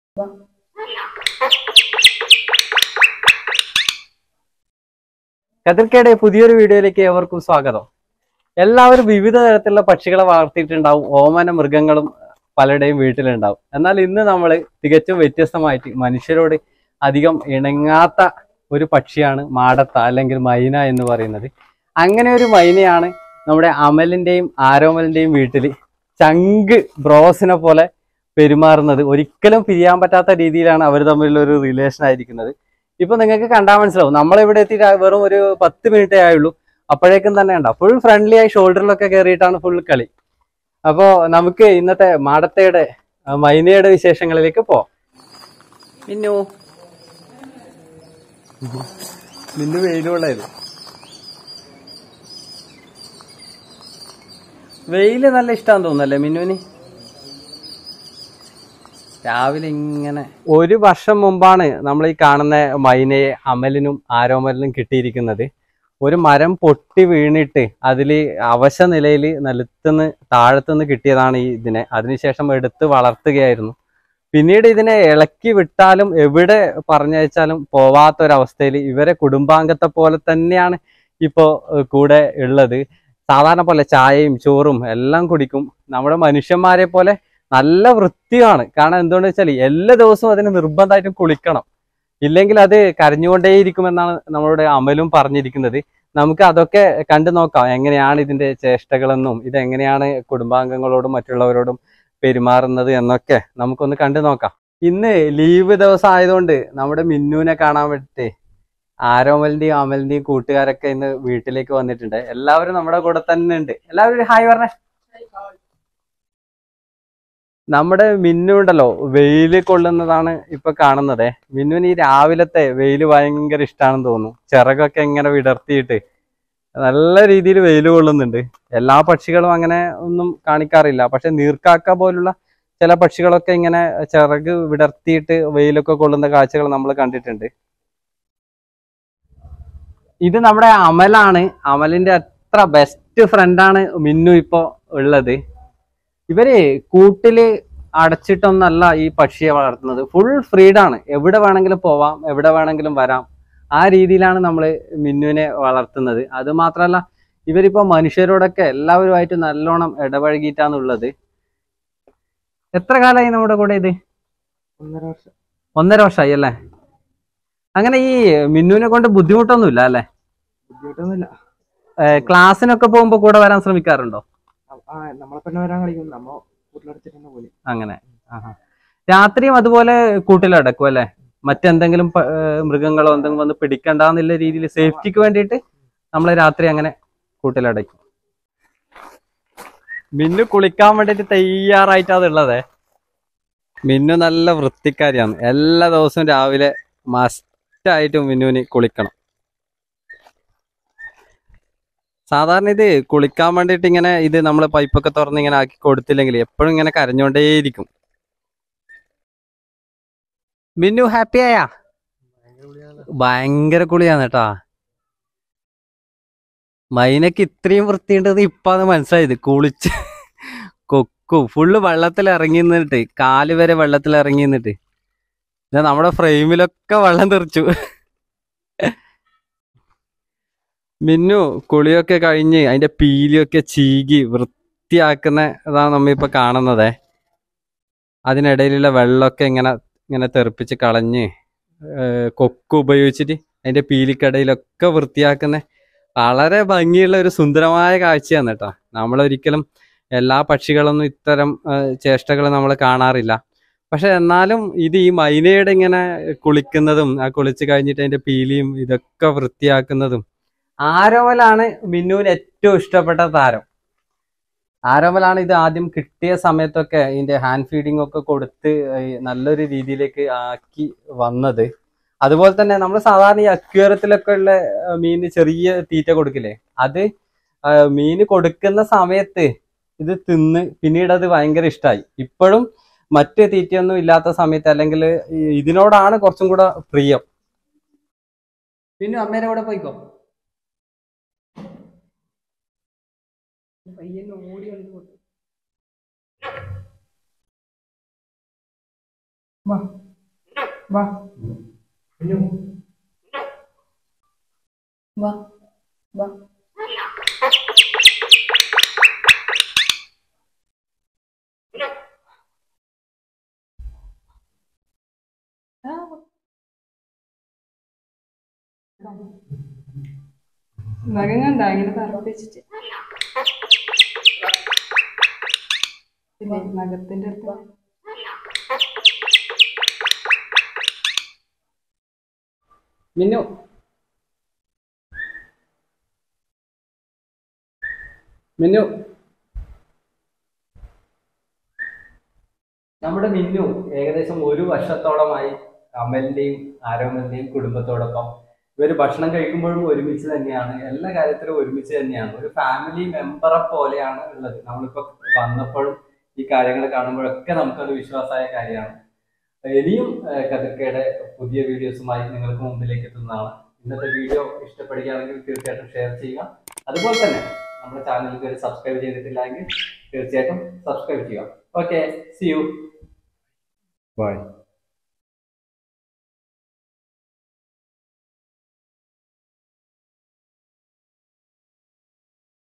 കതിർക്കയുടെ പുതിയൊരു വീഡിയോയിലേക്ക് ഏവർക്കും സ്വാഗതം എല്ലാവരും വിവിധ തരത്തിലുള്ള പക്ഷികളെ വളർത്തിയിട്ടുണ്ടാവും ഓമന മൃഗങ്ങളും പലരുടെയും വീട്ടിലുണ്ടാവും എന്നാൽ ഇന്ന് നമ്മൾ തികച്ചും വ്യത്യസ്തമായിട്ട് മനുഷ്യരോട് അധികം ഇണങ്ങാത്ത ഒരു പക്ഷിയാണ് മാടത്ത അല്ലെങ്കിൽ മൈന എന്ന് പറയുന്നത് അങ്ങനെ ഒരു മൈനയാണ് നമ്മുടെ അമലിന്റെയും ആരോമലിന്റെയും വീട്ടിൽ ചങ്ക് ബ്രോസിനെ പോലെ പെരുമാറുന്നത് ഒരിക്കലും പിരിയാൻ പറ്റാത്ത രീതിയിലാണ് അവർ തമ്മിലുള്ള ഒരു റിലേഷൻ ആയിരിക്കുന്നത് ഇപ്പൊ നിങ്ങൾക്ക് കണ്ടാൽ മനസ്സിലാവും നമ്മളിവിടെ എത്തിയിട്ട് വെറും ഒരു പത്ത് മിനിറ്റേ ആയുള്ളൂ അപ്പോഴേക്കും തന്നെ ഉണ്ടാവും ഫുൾ ഫ്രണ്ട്ലി ആയി ഷോൾഡറിലൊക്കെ കയറിയിട്ടാണ് ഫുൾ കളി അപ്പോ നമുക്ക് ഇന്നത്തെ മാടത്തയുടെ ആ, മൈനയുടെ വിശേഷങ്ങളിലേക്ക് പോവാം മിന്നു മിന്നു വെയിലുള്ളത് വെയില് നല്ല ഇഷ്ടമാന്ന് തോന്നുന്നല്ലേ മിന്നുവിന് രാവിലെ ഇങ്ങനെ ഒരു വർഷം മുമ്പാണ് നമ്മൾ ഈ കാണുന്ന മൈനയെ അമലിനും ആരോമലിനും കിട്ടിയിരിക്കുന്നത് ഒരു മരം പൊട്ടി വീണിട്ട് അതിൽ അവശ നിലയിൽ നിലത്തുനിന്ന് താഴത്തുനിന്ന് കിട്ടിയതാണ് ഈ ഇതിനെ അതിനുശേഷം എടുത്ത് വളർത്തുകയായിരുന്നു പിന്നീട് ഇതിനെ ഇളക്കി വിട്ടാലും എവിടെ പറഞ്ഞയച്ചാലും പോവാത്തൊരവസ്ഥയിൽ ഇവരെ കുടുംബാംഗത്തെ പോലെ തന്നെയാണ് ഇപ്പോ ഏഹ്, കൂടെ ഉള്ളത് സാധാരണ പോലെ ചായയും ചോറും എല്ലാം കുടിക്കും നമ്മുടെ മനുഷ്യന്മാരെ പോലെ നല്ല വൃത്തിയാണ് കാരണം എന്തുകൊണ്ട് വെച്ചാൽ എല്ലാ ദിവസവും അതിന് നിർബന്ധമായിട്ടും കുളിക്കണം ഇല്ലെങ്കിൽ അത് കരഞ്ഞുകൊണ്ടേയിരിക്കുമെന്നാണ് നമ്മളോട് അമലും പറഞ്ഞിരിക്കുന്നത് നമുക്ക് അതൊക്കെ കണ്ടു നോക്കാം എങ്ങനെയാണ് ഇതിന്റെ ചേഷ്ടകളെന്നും ഇതെങ്ങനെയാണ് കുടുംബാംഗങ്ങളോടും മറ്റുള്ളവരോടും പെരുമാറുന്നത് എന്നൊക്കെ നമുക്കൊന്ന് കണ്ടു നോക്കാം ഇന്ന് ലീവ് ദിവസം ആയതുകൊണ്ട് നമ്മുടെ മിന്നുവിനെ കാണാൻ വേണ്ടിട്ട് ആരോമലിന്റെയും അമലിന്റെയും കൂട്ടുകാരൊക്കെ ഇന്ന് വീട്ടിലേക്ക് വന്നിട്ടുണ്ട് എല്ലാവരും നമ്മുടെ കൂടെ തന്നെ ഉണ്ട് എല്ലാവരും ഒരു ഹായ് പറഞ്ഞേ നമ്മുടെ മിന്നു ഉണ്ടല്ലോ വെയില് കൊള്ളുന്നതാണ് ഇപ്പൊ കാണുന്നത് മിന്നുവിന് ഈ രാവിലത്തെ വെയില് ഭയങ്കര ഇഷ്ടമാണെന്ന് തോന്നുന്നു ചിറകൊക്കെ ഇങ്ങനെ വിടർത്തിയിട്ട് നല്ല രീതിയിൽ വെയില് കൊള്ളുന്നുണ്ട് എല്ലാ പക്ഷികളും അങ്ങനെ ഒന്നും കാണിക്കാറില്ല പക്ഷെ നീർക്കാക്ക പോലുള്ള ചില പക്ഷികളൊക്കെ ഇങ്ങനെ ചിറക് വിടർത്തിയിട്ട് വെയിലൊക്കെ കൊള്ളുന്ന കാഴ്ചകൾ നമ്മൾ കണ്ടിട്ടുണ്ട് ഇത് നമ്മുടെ അമലാണ് അമലിന്റെ അത്ര ബെസ്റ്റ് ഫ്രണ്ടാണ് മിന്നു ഇപ്പോ ഉള്ളത് ഇവര് കൂട്ടില് അടച്ചിട്ടൊന്നല്ല ഈ പക്ഷിയെ വളർത്തുന്നത് ഫുൾ ഫ്രീഡാണ് എവിടെ വേണമെങ്കിലും പോവാം എവിടെ വേണമെങ്കിലും വരാം ആ രീതിയിലാണ് നമ്മൾ മിന്നുവിനെ വളർത്തുന്നത് അത് മാത്രമല്ല ഇവരിപ്പോ മനുഷ്യരോടൊക്കെ എല്ലാവരുമായിട്ട് നല്ലോണം ഇടപഴകിയിട്ടാണുള്ളത് എത്ര കാലമായി നമ്മുടെ കൂടെ ഇത് ഒന്നര വർഷം ഒന്നര വർഷമായി അല്ലേ അങ്ങനെ ഈ മിന്നുവിനെ കൊണ്ട് ബുദ്ധിമുട്ടൊന്നുമില്ല അല്ലേ ബുദ്ധിമുട്ടൊന്നുമില്ല ഏഹ് ക്ലാസ്സിനൊക്കെ പോകുമ്പോ കൂടെ വരാൻ ശ്രമിക്കാറുണ്ടോ ആ നമ്മളെ പെണ്ണ് വരാൻ കളിക്കും നമ്മ വീട്ടിലടച്ചിട്ട് തന്നെ പോലെ അങ്ങനെ ആഹാ. രാത്രിയും അതുപോലെ കൂട്ടിലടക്കും അല്ലെ മറ്റെന്തെങ്കിലും പ- ഏഹ് മൃഗങ്ങളോ എന്തെങ്കിലും വന്ന് പിടിക്കണ്ടെന്നുള്ള രീതിയിൽ സേഫ്റ്റിക്ക് വേണ്ടിയിട്ട് നമ്മൾ രാത്രി അങ്ങനെ കൂട്ടിലടയ്ക്കും മിന്നു കുളിക്കാൻ വേണ്ടിയിട്ട് തയ്യാറായിട്ട് അതുള്ളതേ മിന്നു നല്ല വൃത്തിക്കാരിയാണ് എല്ലാ ദിവസവും രാവിലെ മസ്റ്റായിട്ടും മിന്നുവിന് കുളിക്കണം സാധാരണ ഇത് കുളിക്കാൻ വേണ്ടിയിട്ട് ഇങ്ങനെ ഇത് നമ്മൾ പൈപ്പൊക്കെ തുറന്ന് ഇങ്ങനെ ആക്കി കൊടുത്തില്ലെങ്കിൽ എപ്പോഴും ഇങ്ങനെ കരഞ്ഞോണ്ടേയിരിക്കും മിന്നു ഹാപ്പി ആയാ ഭയങ്കര കുളിയാണ് കേട്ടാ മൈനക്ക് ഇത്രയും വൃത്തിയുണ്ടെന്ന് ഇപ്പാന്ന് മനസ്സിലായത് കുളിച്ച് കൊക്കും ഫുള്ള് വെള്ളത്തിൽ ഇറങ്ങി നിന്നിട്ട് കാല് വരെ വെള്ളത്തിൽ ഇറങ്ങി നിന്നിട്ട് ഇത് നമ്മുടെ ഫ്രെയിമിലൊക്കെ വെള്ളം തെറിച്ചു മിന്നു കുളിയൊക്കെ കഴിഞ്ഞ് അതിന്റെ പീലിയൊക്കെ ചീകി വൃത്തിയാക്കുന്ന ഇതാണ് നമ്മ ഇപ്പൊ കാണുന്നത് അതിനിടയിലുള്ള വെള്ളമൊക്കെ ഇങ്ങനെ ഇങ്ങനെ തെറിപ്പിച്ച് കളഞ്ഞ് ഏഹ് കൊക്ക് ഉപയോഗിച്ചിട്ട് അതിന്റെ പീലിക്കടയിലൊക്കെ വൃത്തിയാക്കുന്ന വളരെ ഭംഗിയുള്ള ഒരു സുന്ദരമായ കാഴ്ചയാണ് കേട്ടോ നമ്മളൊരിക്കലും എല്ലാ പക്ഷികളൊന്നും ഇത്തരം ചേഷ്ടകൾ നമ്മൾ കാണാറില്ല പക്ഷെ എന്നാലും ഇത് ഈ മൈനയുടെ ഇങ്ങനെ കുളിക്കുന്നതും ആ കുളിച്ച് കഴിഞ്ഞിട്ട് അതിന്റെ പീലിയും ഇതൊക്കെ വൃത്തിയാക്കുന്നതും ആരോമലാണ് മിന്നുവിന് ഏറ്റവും ഇഷ്ടപ്പെട്ട താരം ആരോമലാണ് ഇത് ആദ്യം കിട്ടിയ സമയത്തൊക്കെ ഇതിന്റെ ഹാൻഡ് ഫീഡിംഗ് ഒക്കെ കൊടുത്ത് ഈ നല്ലൊരു രീതിയിലേക്ക് ആക്കി വന്നത് അതുപോലെ തന്നെ നമ്മൾ സാധാരണ ഈ അക്വേറിയത്തിലൊക്കെ ഉള്ള ആ, മീനിന് ചെറിയ തീറ്റ കൊടുക്കില്ലേ അത് ആ, മീന് കൊടുക്കുന്ന സമയത്ത് ഇത് തിന്ന് പിന്നീട് അത് ഭയങ്കര ഇഷ്ടമായി ഇപ്പോഴും മറ്റ് തീറ്റയൊന്നും ഇല്ലാത്ത സമയത്ത് അല്ലെങ്കിൽ ഇതിനോടാണ് കുറച്ചും കൂടെ പ്രിയം പിന്നെ അമ്മേനെ കൂടെ പോയിക്കോ പയ്യന്നെ ഓടി കളിച്ചു വാ വാ മിന്നു വാ വാ ആ, നഖം കണ്ട ഇങ്ങനെ പറപ്പിച്ചിട്ട് പിന്നെ നഖത്തിന്റെ അടുത്ത് മിന്നു മിന്നു നമ്മുടെ മിന്നു ഏകദേശം ഒരു വർഷത്തോളമായി അമലിന്റെയും ആരോമലിന്റെയും കുടുംബത്തോടൊപ്പം ഇവർ ഭക്ഷണം കഴിക്കുമ്പോഴും ഒരുമിച്ച് തന്നെയാണ് എല്ലാ കാര്യത്തിലും ഒരുമിച്ച് തന്നെയാണ് ഒരു ഫാമിലി മെമ്പറെ പോലെയാണ് ഉള്ളത് നമ്മളിപ്പോ വന്നപ്പോഴും ഈ കാര്യങ്ങൾ കാണുമ്പോഴൊക്കെ നമുക്കത് വിശ്വാസമായ കാര്യമാണ് ഇനിയും ഏഹ്, കതിർക്കയുടെ പുതിയ വീഡിയോസുമായി നിങ്ങൾക്ക് മുമ്പിലേക്ക് എത്തുന്നതാണ് ഇന്നത്തെ വീഡിയോ ഇഷ്ടപ്പെടുകയാണെങ്കിൽ തീർച്ചയായിട്ടും ഷെയർ ചെയ്യുക അതുപോലെ തന്നെ നമ്മുടെ ചാനൽ ഇതുവരെ സബ്സ്ക്രൈബ് ചെയ്തിട്ടില്ലെങ്കിൽ തീർച്ചയായിട്ടും സബ്സ്ക്രൈബ് ചെയ്യുക ഓക്കെ സി യു ബൈ